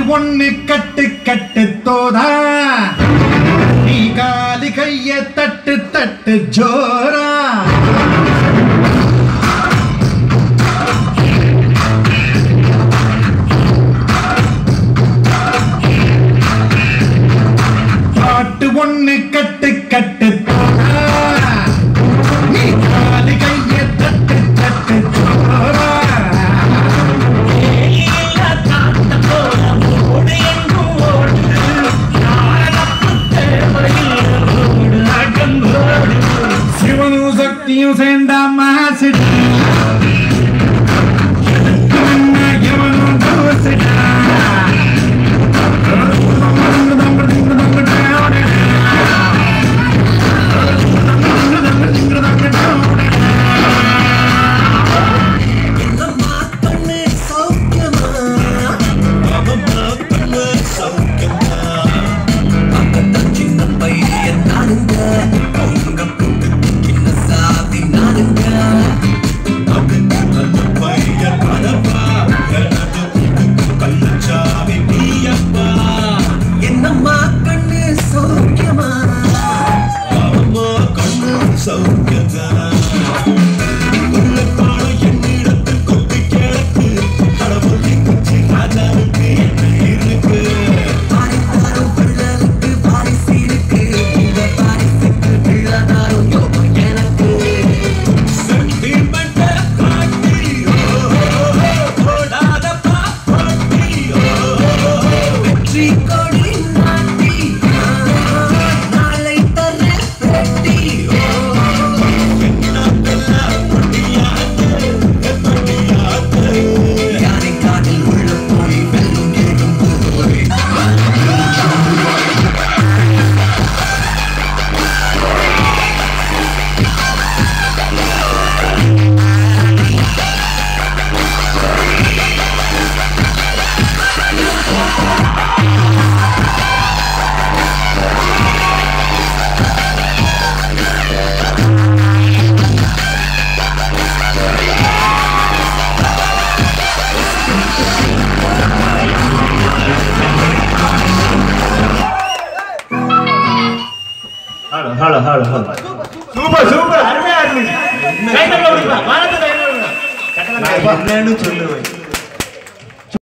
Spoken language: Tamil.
ஒண்ணு கட்டு கட்டு தோதா நீ காலி கைய தட்டு தட்டு ஜோரா பாட்டு ஒண்ணு கட்டு கட்டு தோதா நீ காலி கைய தட்டு தட்டு ஜோரா சிவனும் சக்தியும் சேர்ந்தா மாசிடா எவனும் தோசிடா என்னம்மா கண்ணு சௌக்கியமா பாரித்தாரும் பிள்ளைக்கு பாரிசு இருக்கு இந்த பாரிசுக்கு பிள்ளைதாரும் யோகம் எனக்கு வெற்றி கொடி நாட்டி நாளை தர வெட்டி யானை காதில் உள்ள போய் வெல்லும் எழும்பு போய் hello hello hello hello super super அருமையா இருந்துச்சு கை தட்டல விடுங்க வானத்தை கை தட்டல நான் என்னன்னு சொல்லுவேன்